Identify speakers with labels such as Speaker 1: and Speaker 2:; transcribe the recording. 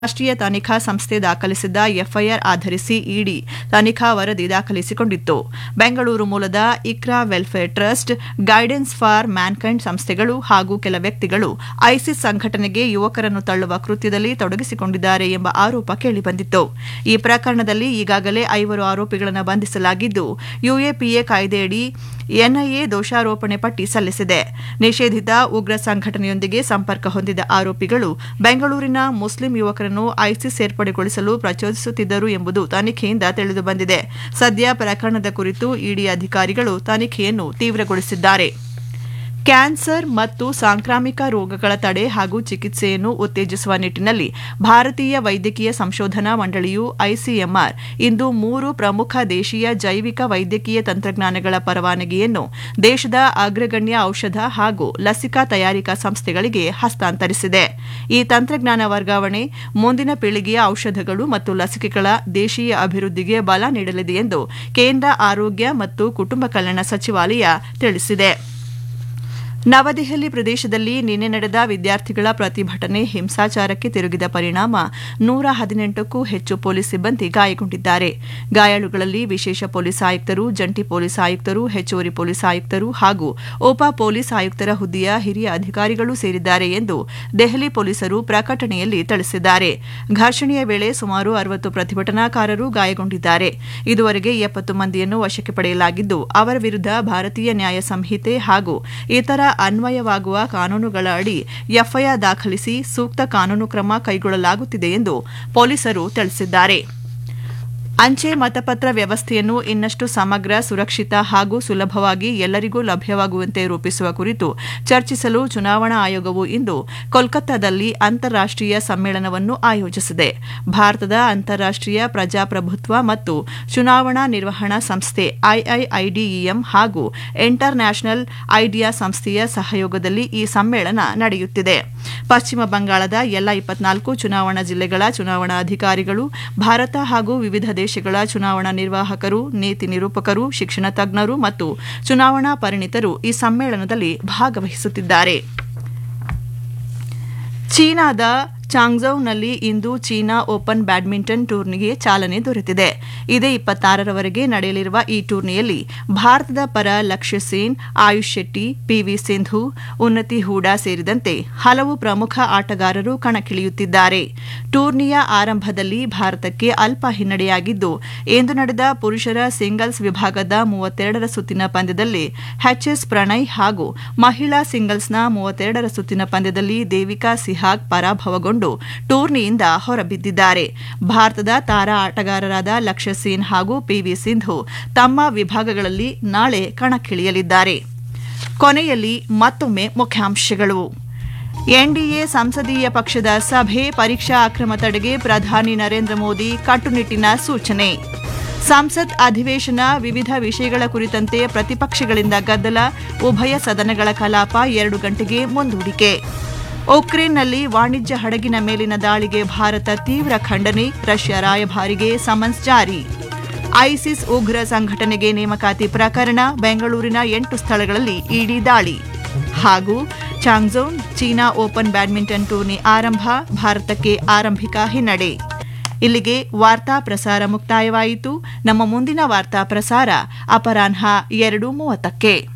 Speaker 1: ರಾಷ್ಟ್ರೀಯ ತನಿಖಾ ಸಂಸ್ಥೆ ದಾಖಲಿಸಿದ್ದ ಎಫ್ಐಆರ್ ಆಧರಿಸಿ ಇಡಿ ತನಿಖಾ ವರದಿ ದಾಖಲಿಸಿಕೊಂಡಿತ್ತು ಬೆಂಗಳೂರು ಮೂಲದ Iqra welfare trust guidance for mankind ಸಂಸ್ಥೆಗಳು ಹಾಗೂ ಕೆಲ ವ್ಯಕ್ತಿಗಳು ಐಸಿಸ್ ಸಂಘಟನೆಗೆ ಯುವಕರನ್ನು ತಳ್ಳುವ ಕೃತ್ಯದಲ್ಲಿ ತೊಡಗಿಸಿಕೊಂಡಿದ್ದಾರೆ ಎಂಬ ಆರೋಪ ಕೇಳಿಬಂದಿತ್ತು ಈ ಪ್ರಕರಣದಲ್ಲಿ ಈಗಾಗಲೇ ಐವರು ಆರೋಪಿಗಳನ್ನು ಬಂಧಿಸಲಾಗಿದ್ದು ಯುಎಪಿಎ ಕಾಯ್ದೆಯಡಿ ಎನ್ಐಎ ದೋಷಾರೋಪಣೆ ಪಟ್ಟಿ ಸಲ್ಲಿಸಿದೆ ನಿಷೇಧಿತ ಉಗ್ರ ಸಂಘಟನೆಯೊಂದಿಗೆ ಸಂಪರ್ಕ ಹೊಂದಿದ ಆರೋಪಿಗಳು ಬೆಂಗಳೂರಿನ ಮುಸ್ಲಿಂ ಯುವಕರನ್ನು ಐಸಿಸ್ ಸೇರ್ಪಡೆಗೊಳಿಸಲು ಪ್ರಚೋದಿಸುತ್ತಿದ್ದರು ಎಂಬುದು ತನಿಖೆಯಿಂದ ತಿಳಿದುಬಂದಿದೆ ಸದ್ಯ ಪ್ರಕರಣದ ಕುರಿತು ಇಡಿ ಅಧಿಕಾರಿಗಳು ತನಿಖೆಯನ್ನು ತೀವ್ರಗೊಳಿಸಿದ್ದಾರೆ ಕ್ಯಾನ್ಸರ್ ಮತ್ತು ಸಾಂಕ್ರಾಮಿಕ ರೋಗಗಳ ತಡೆ ಹಾಗೂ ಚಿಕಿತ್ಸೆಯನ್ನು ಉತ್ತೇಜಿಸುವ ನಿಟ್ಟಿನಲ್ಲಿ ಭಾರತೀಯ ವೈದ್ಯಕೀಯ ಸಂಶೋಧನಾ ಮಂಡಳಿಯು ಐಸಿಎಂಆರ್ ಇಂದು ಮೂರು ಪ್ರಮುಖ ದೇಶೀಯ ಜೈವಿಕ ವೈದ್ಯಕೀಯ ತಂತ್ರಜ್ಞಾನಗಳ ಪರವಾನಗಿಯನ್ನು ದೇಶದ ಅಗ್ರಗಣ್ಯ ಔಷಧ ಹಾಗೂ ಲಸಿಕಾ ತಯಾರಿಕಾ ಸಂಸ್ಥೆಗಳಿಗೆ ಹಸ್ತಾಂತರಿಸಿದೆ ಈ ತಂತ್ರಜ್ಞಾನ ವರ್ಗಾವಣೆ ಮುಂದಿನ ಪೀಳಿಗೆಯ ಔಷಧಗಳು ಮತ್ತು ಲಸಿಕೆಗಳ ದೇಶೀಯ ಅಭಿವೃದ್ಧಿಗೆ ಬಲ ನೀಡಲಿದೆ ಎಂದು ಕೇಂದ್ರ ಆರೋಗ್ಯ ಮತ್ತು ಕುಟುಂಬ ಕಲ್ಯಾಣ ಸಚಿವಾಲಯ ತಿಳಿಸಿದೆ ನವದೆಹಲಿ ಪ್ರದೇಶದಲ್ಲಿ ನಿನ್ನೆ ನಡೆದ ವಿದ್ಯಾರ್ಥಿಗಳ ಪ್ರತಿಭಟನೆ ಹಿಂಸಾಚಾರಕ್ಕೆ ತಿರುಗಿದ ಪರಿಣಾಮ ನೂರ ಹದಿನೆಂಟಕ್ಕೂ ಹೆಚ್ಚು ಪೊಲೀಸ್ ಸಿಬ್ಬಂದಿ ಗಾಯಗೊಂಡಿದ್ದಾರೆ ಗಾಯಾಳುಗಳಲ್ಲಿ ವಿಶೇಷ ಪೊಲೀಸ್ ಆಯುಕ್ತರು ಜಂಟಿ ಪೊಲೀಸ್ ಆಯುಕ್ತರು ಹೆಚ್ಚುವರಿ ಪೊಲೀಸ್ ಆಯುಕ್ತರು ಹಾಗೂ ಉಪ ಪೊಲೀಸ್ ಆಯುಕ್ತರ ಹುದ್ದೆಯ ಹಿರಿಯ ಅಧಿಕಾರಿಗಳು ಸೇರಿದ್ದಾರೆ ಎಂದು ದೆಹಲಿ ಪೊಲೀಸರು ಪ್ರಕಟಣೆಯಲ್ಲಿ ತಿಳಿಸಿದ್ದಾರೆ ಘರ್ಷಣೆಯ ವೇಳೆ ಸುಮಾರು ಅರವತ್ತು ಪ್ರತಿಭಟನಾಕಾರರು ಗಾಯಗೊಂಡಿದ್ದಾರೆ ಇದುವರೆಗೆ ಎಪ್ಪತ್ತು ಮಂದಿಯನ್ನು ವಶಕ್ಕೆ ಪಡೆಯಲಾಗಿದ್ದು ಅವರ ವಿರುದ್ಧ ಭಾರತೀಯ ನ್ಯಾಯ ಸಂಹಿತೆ ಹಾಗೂ ಇತರ ಅನ್ವಯವಾಗುವ ಕಾನೂನುಗಳ ಅಡಿ ಎಫ್ಐಆರ್ ದಾಖಲಿಸಿ ಸೂಕ್ತ ಕಾನೂನು ಕ್ರಮ ಕೈಗೊಳ್ಳಲಾಗುತ್ತಿದೆ ಎಂದು ಪೊಲೀಸರು ತಿಳಿಸಿದ್ದಾರೆ ಅಂಚೆ ಮತಪತ್ರ ವ್ಯವಸ್ಥೆಯನ್ನು ಇನ್ನಷ್ಟು ಸಮಗ್ರ ಸುರಕ್ಷಿತ ಹಾಗೂ ಸುಲಭವಾಗಿ ಎಲ್ಲರಿಗೂ ಲಭ್ಯವಾಗುವಂತೆ ರೂಪಿಸುವ ಕುರಿತು ಚರ್ಚಿಸಲು ಚುನಾವಣಾ ಆಯೋಗವು ಇಂದು ಕೋಲ್ಕತ್ತಾದಲ್ಲಿ ಅಂತಾರಾಷ್ಟೀಯ ಸಮ್ಮೇಳನವನ್ನು ಆಯೋಜಿಸಿದೆ ಭಾರತದ ಅಂತಾರಾಷ್ಟೀಯ ಪ್ರಜಾಪ್ರಭುತ್ವ ಮತ್ತು ಚುನಾವಣಾ ನಿರ್ವಹಣಾ ಸಂಸ್ಥೆ ಐಐಐಡಿಇಎಂ ಹಾಗೂ ಇಂಟರ್ ನ್ಯಾಷನಲ್ ಐಡಿಯಾ ಸಂಸ್ಥೆಯ ಸಹಯೋಗದಲ್ಲಿ ಈ ಸಮ್ಮೇಳನ ನಡೆಯುತ್ತಿದೆ ಪಶ್ಚಿಮ ಬಂಗಾಳದ ಎಲ್ಲ ಇಪ್ಪತ್ನಾಲ್ಕು ಚುನಾವಣಾ ಜಿಲ್ಲೆಗಳ ಚುನಾವಣಾ ಅಧಿಕಾರಿಗಳು ಭಾರತ ಹಾಗೂ ವಿವಿಧ ದೇಶಗಳ ಚುನಾವಣಾ ನಿರ್ವಾಹಕರು ನೀತಿ ನಿರೂಪಕರು ಶಿಕ್ಷಣ ತಜ್ಞರು ಮತ್ತು ಚುನಾವಣಾ ಪರಿಣಿತರು ಈ ಸಮ್ಮೇಳನದಲ್ಲಿ ಭಾಗವಹಿಸುತ್ತಿದ್ದಾರೆ ಚೀನಾದ ಚಾಂಗ್ಝೌನಲ್ಲಿ ಇಂದು ಚೀನಾ ಓಪನ್ ಬ್ಯಾಡ್ಮಿಂಟನ್ ಟೂರ್ನಿಗೆ ಚಾಲನೆ ದೊರೆತಿದೆ ಇದೇ ಇಪ್ಪತ್ತಾರರವರೆಗೆ ನಡೆಯಲಿರುವ ಈ ಟೂರ್ನಿಯಲ್ಲಿ ಭಾರತದ ಪರ ಲಕ್ಷ್ಯ ಸೇನ್ ಆಯುಷ್ ಶೆಟ್ಟಿ ಪಿವಿ ಸಿಂಧು ಉನ್ನತಿ ಹೂಡಾ ಸೇರಿದಂತೆ ಹಲವು ಪ್ರಮುಖ ಆಟಗಾರರು ಕಣಕ್ಕಿಳಿಯುತ್ತಿದ್ದಾರೆ ಟೂರ್ನಿಯ ಆರಂಭದಲ್ಲಿ ಭಾರತಕ್ಕೆ ಅಲ್ಪ ಹಿನ್ನಡೆಯಾಗಿದ್ದು ಇಂದು ನಡೆದ ಪುರುಷರ ಸಿಂಗಲ್ಸ್ ವಿಭಾಗದ ಮೂವತ್ತೆರಡರ ಸುತ್ತಿನ ಪಂದ್ಯದಲ್ಲಿ ಎಚ್ಎಸ್ ಪ್ರಣಯ್ ಹಾಗೂ ಮಹಿಳಾ ಸಿಂಗಲ್ಸ್ನ ಮೂವತ್ತೆರಡರ ಸುತ್ತಿನ ಪಂದ್ಯದಲ್ಲಿ ದೇವಿಕಾ ಸಿಹಾಗ್ ಪರಾಭವಗೊಂಡು ಟೂರ್ನಿಯಿಂದ ಹೊರಬಿದ್ದಿದ್ದಾರೆ ಭಾರತದ ತಾರಾ ಆಟಗಾರರಾದ ಲಕ್ಷ್ಯ ಸೇನ್ ಹಾಗೂ ಪಿವಿ ಸಿಂಧು ತಮ್ಮ ವಿಭಾಗಗಳಲ್ಲಿ ನಾಳೆ ಕಣಕ್ಕಿಳಿಯಲಿದ್ದಾರೆ ಕೊನೆಯಲ್ಲಿ ಮತ್ತೊಮ್ಮೆ ಮುಖ್ಯಾಂಶಗಳು ಎನ್ಡಿಎ ಸಂಸದೀಯ ಪಕ್ಷದ ಸಭೆ ಪರೀಕ್ಷಾ ಅಕ್ರಮ ತಡೆಗೆ ಪ್ರಧಾನಿ ನರೇಂದ್ರ ಮೋದಿ ಕಟ್ಟುನಿಟ್ಟಿನ ಸೂಚನೆ ಸಂಸತ್ ಅಧಿವೇಶನ ವಿವಿಧ ವಿಷಯಗಳ ಕುರಿತಂತೆ ಪ್ರತಿಪಕ್ಷಗಳಿಂದ ಗದ್ದಲ ಉಭಯ ಸದನಗಳ ಕಲಾಪ ಎರಡು ಗಂಟೆಗೆ ಮುಂದೂಡಿಕೆ ಉಕ್ರೇನ್ನಲ್ಲಿ ವಾಣಿಜ್ಯ ಹಡಗಿನ ಮೇಲಿನ ದಾಳಿಗೆ ಭಾರತ ತೀವ್ರ ಖಂಡನೆ ರಷ್ಯಾ ರಾಯಭಾರಿಗೆ ಸಮನ್ಸ್ ಜಾರಿ ಐಸಿಸ್ ಉಗ್ರ ಸಂಘಟನೆಗೆ ನೇಮಕಾತಿ ಪ್ರಕರಣ ಬೆಂಗಳೂರಿನ ಎಂಟು ಸ್ಥಳಗಳಲ್ಲಿ ಇಡಿ ದಾಳಿ ಹಾಗೂ Changzhou China Open badminton tourney ಆರಂಭ ಭಾರತಕ್ಕೆ ಆರಂಭಿಕ ಹಿನ್ನಡೆ ಇಲ್ಲಿಗೆ ವಾರ್ತಾ ಪ್ರಸಾರ ಮುಕ್ತಾಯವಾಯಿತು ನಮ್ಮ ಮುಂದಿನ ವಾರ್ತಾ ಪ್ರಸಾರ ಅಪರಾಹ್ನ ಎರಡು ಮೂವತ್ತಕ್ಕೆ